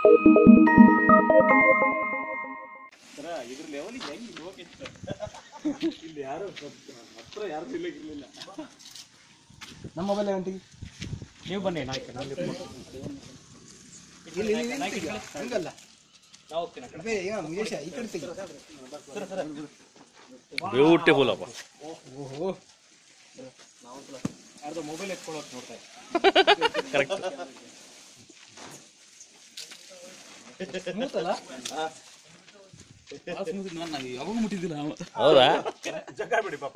ಇದ್ರ ಲೆವೆಲಿಗೆ ಹೆಂಗ್ ಹೋಗಿತ್ತು ಇಲ್ಲಿ ಯಾರು ಹತ್ರ ಯಾರು ಇರ್ಲಿಲ್ಲ ನಮ್ಮ ಮೊಬೈಲ್ ಗಂಟೆಗೆ ನೀವು ಬನ್ನಿ ನಾಯ್ಕ ಇಲ್ಲಿ ಇಲ್ಲಿ ನಿಂತಿದ್ಯಾ? ಹಂಗಲ್ಲ ಅಬೇ, ಈಗ ಮುಗೇಶ ಈ ಕಡೆ ತೆಗಿ ಬ್ಯೂಟಿಫುಲ್ ಅಪ್ಪ ಓಹೋ ಯಾರ್ದೋ ಮೊಬೈಲ್ ಎತ್ಕೊಳ್ಳೋಕೆ ನೋಡ್ತಾ ಕರೆಕ್ಟ್ ಸ್ಮೂತ್ ಅಲ್ಲ ಯಾವಾಗ ಮುಟ್ಟಿದ್ದಿಲ್ಲ ಹೌದಾ ಜಗ್ಗಾಬಿಡಿ ಪಾಪ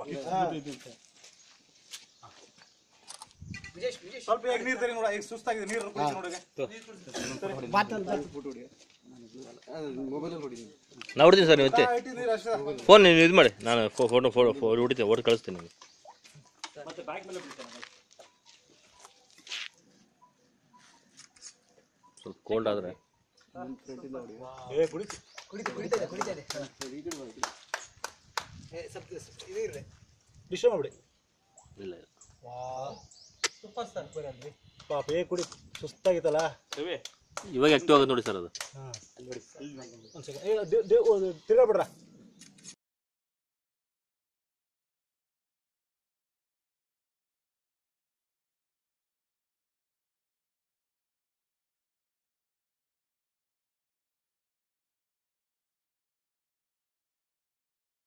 ವಿಜೇಶ್ ವಿಜೇಶ್ ಸ್ವಲ್ಪ ಈಗ ನೀರು ತರಿ ನೋಡ ಈಗ ಸುಸ್ತಾಗಿದೆ ನೀರು ಕುಡಿಸಿ ನೋಡಿಗೆ ಬಾಟಲ್ ಫೋಟೋ ಹೊಡಿ ಮೊಬೈಲಲ್ಲಿ ಹೊಡಿ ನೀವು ನಾ ಹೊಡ್ತೀನಿ ಸರ್ ನೀವು ಮತ್ತೆ ಇಟ್ಟು ನೀರು ಅಷ್ಟೇ ಫೋನ್ ನೀವು ಇದು ಮಾಡಿ ನಾನು ಫೋಟೋ ಫೋಟೋ ಫೋಟೋ ಹೊಡಿತೀನಿ ಓಟ್ ಕಳಿಸ್ತೀನಿ ನಿಮಗೆ ಮತ್ತೆ ಬ್ಯಾಗ್ ಮೇಲೆ ಬಿಡ್ತೇನೆ ಸ್ವಲ್ಪ ಕೋಲ್ಡ್ ಆದರೆ ಏ ಕುಡಿಸಿ ಕುಡಿತಾ ಕುಡಿತಾ ಇದೆ ಕುಡಿತಾ ಇದೆ ಏ ಸ್ವಲ್ಪ ಇದು ಇರ್ರೆ ಡಿಸ್ಟರ್ಬ್ ಮಾಡ್ಬಿಡಿ ಇಲ್ಲ ವಾ ಸೂಪರ್ ಸ್ಟಾರ್ ಬರಲ್ಲಿ ಪಾಪ ಏ ಕುಡಿ ಸುಸ್ತಾಗಿತ್ತಲ್ಲ ಇವಾಗ ಆಕ್ಟಿವ್ ಆಗೋದು ನೋಡಿ ಸರ್ ಅದು ಒಂದು ಸೆಕೆಂಡ್ ತಿರ್ಗಾ ಬಿಡ್ರ